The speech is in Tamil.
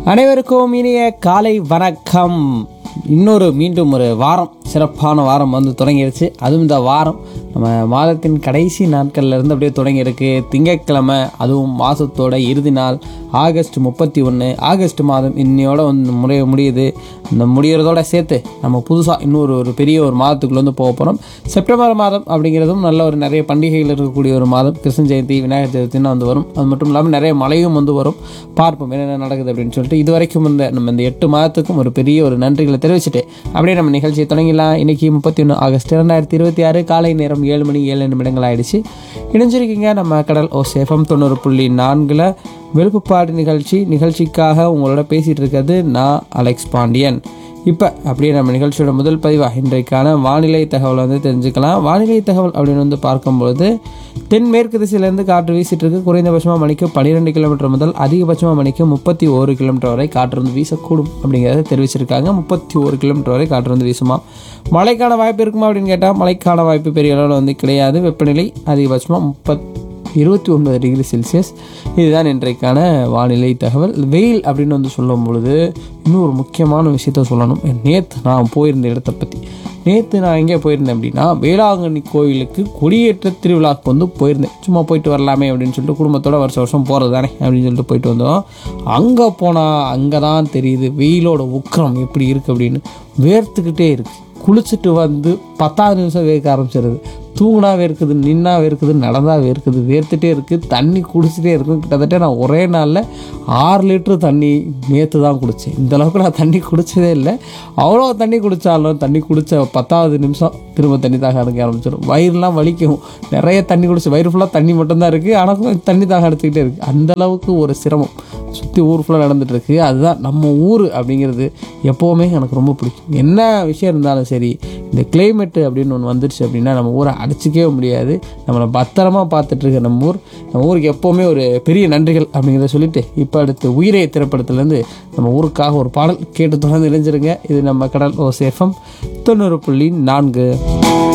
அனைவருக்கும் இனிய காலை வணக்கம் இன்னொரு மீண்டும் ஒரு வாரம் சிறப்பான வாரம் வந்து தொடங்கிருச்சு அதுவும் இந்த வாரம் நம்ம மாதத்தின் கடைசி நாட்கள்ல இருந்து அப்படியே தொடங்கியிருக்கு திங்கட்கிழமை அதுவும் மாதத்தோட இறுதி நாள் ஆகஸ்ட் முப்பத்தி ஒன்று ஆகஸ்ட் மாதம் இன்னையோட வந்து முறைய முடியுது இந்த முடியறதோட சேர்த்து நம்ம புதுசாக இன்னொரு ஒரு பெரிய ஒரு மாதத்துக்குள்ள வந்து போக போகிறோம் செப்டம்பர் மாதம் அப்படிங்கிறதும் நல்ல ஒரு நிறைய பண்டிகைகள் இருக்கக்கூடிய ஒரு மாதம் கிருஷ்ண ஜெயந்தி விநாயகர் ஜெயந்தின்னு வந்து வரும் அது மட்டும் இல்லாமல் நிறைய மழையும் வந்து வரும் பார்ப்போம் என்னென்ன நடக்குது அப்படின்னு சொல்லிட்டு இது வரைக்கும் இந்த நம்ம இந்த எட்டு மாதத்துக்கும் ஒரு பெரிய ஒரு நன்றிகளை தெரிவிச்சுட்டு அப்படியே நம்ம நிகழ்ச்சியை தொடங்கிடலாம் இன்னைக்கு முப்பத்தி ஒன்று ஆகஸ்ட் இரண்டாயிரத்தி இருபத்தி ஆறு காலை நேரம் ஏழு மணி ஏழு நிமிடங்கள் ஆயிடுச்சு இணைஞ்சிருக்கீங்க நம்ம கடல் ஓ சேஃபம் தொண்ணூறு புள்ளி நான்கில் விழுப்புப்பாடு நிகழ்ச்சி நிகழ்ச்சிக்காக உங்களோட பேசிகிட்டு இருக்கிறது நான் அலெக்ஸ் பாண்டியன் இப்போ அப்படியே நம்ம நிகழ்ச்சியோட முதல் பதிவாக இன்றைக்கான வானிலை தகவல் வந்து தெரிஞ்சுக்கலாம் வானிலை தகவல் அப்படின்னு வந்து பார்க்கும்பொழுது தென்மேற்கு திசையிலேருந்து காற்று வீசிட்டு இருக்கு குறைந்தபட்சமாக மணிக்கு பன்னிரெண்டு கிலோமீட்டர் முதல் அதிகபட்சமாக மணிக்கு முப்பத்தி ஒரு கிலோமீட்டர் வரை காற்று வந்து வீசக்கூடும் அப்படிங்கிறத தெரிவிச்சிருக்காங்க முப்பத்தி ஒரு கிலோமீட்டர் வரை காற்று வந்து வீசுமா மழைக்கான வாய்ப்பு இருக்குமா அப்படின்னு கேட்டால் மழைக்கான வாய்ப்பு பெரிய அளவில் வந்து கிடையாது வெப்பநிலை அதிகபட்சமாக முப்பத் இருபத்தி ஒன்பது டிகிரி செல்சியஸ் இதுதான் இன்றைக்கான வானிலை தகவல் வெயில் அப்படின்னு வந்து சொல்லும் பொழுது இன்னும் ஒரு முக்கியமான விஷயத்த சொல்லணும் நேற்று நான் போயிருந்த இடத்த பற்றி நேற்று நான் எங்கே போயிருந்தேன் அப்படின்னா வேளாங்கண்ணி கோயிலுக்கு கொடியேற்ற திருவிழாவுக்கு வந்து போயிருந்தேன் சும்மா போயிட்டு வரலாமே அப்படின்னு சொல்லிட்டு குடும்பத்தோட வருஷம் வருஷம் போகிறது தானே அப்படின்னு சொல்லிட்டு போயிட்டு வந்தோம் அங்கே போனால் அங்கே தான் தெரியுது வெயிலோட உக்கிரம் எப்படி இருக்குது அப்படின்னு வேர்த்துக்கிட்டே இருக்குது குளிச்சுட்டு வந்து பத்தாவது நிமிஷம் வேர்க்க ஆரம்பிச்சிருது தூங்கினா வேர்க்குது நின்னா வேர்க்குது நடந்தா வேர்க்குது வேர்த்துட்டே இருக்குது தண்ணி குடிச்சிட்டே இருக்கும் கிட்டத்தட்ட நான் ஒரே நாளில் ஆறு லிட்டரு தண்ணி நேற்று தான் குடித்தேன் இந்த அளவுக்கு நான் தண்ணி குடிச்சதே இல்லை அவ்வளோ தண்ணி குடித்தாலும் தண்ணி குடித்த பத்தாவது நிமிஷம் திரும்ப தண்ணி தாக அடிக்க ஆரம்பிச்சிடும் வயிறுலாம் வலிக்கும் நிறைய தண்ணி குடிச்சு வயிறு ஃபுல்லாக தண்ணி மட்டும்தான் இருக்குது ஆனால் தண்ணி தாக அடிச்சுக்கிட்டே இருக்குது அந்த அளவுக்கு ஒரு சிரமம் சுற்றி ஊர் ஃபுல்லாக நடந்துட்டு இருக்கு அதுதான் நம்ம ஊர் அப்படிங்கிறது எப்போவுமே எனக்கு ரொம்ப பிடிக்கும் என்ன விஷயம் இருந்தாலும் சரி இந்த கிளைமேட்டு அப்படின்னு ஒன்று வந்துருச்சு அப்படின்னா நம்ம ஊரை அடிச்சிக்கவே முடியாது நம்மளை பத்திரமா பார்த்துட்டு இருக்க நம்ம ஊர் நம்ம ஊருக்கு எப்போவுமே ஒரு பெரிய நன்றிகள் அப்படிங்கிறத சொல்லிட்டு இப்போ அடுத்து உயிரே திரைப்படத்துலேருந்து நம்ம ஊருக்காக ஒரு பாடல் கேட்டு தொடர்ந்து இணைஞ்சிருங்க இது நம்ம கடல் ஓ சேஃபம் தொண்ணூறு புள்ளி நான்கு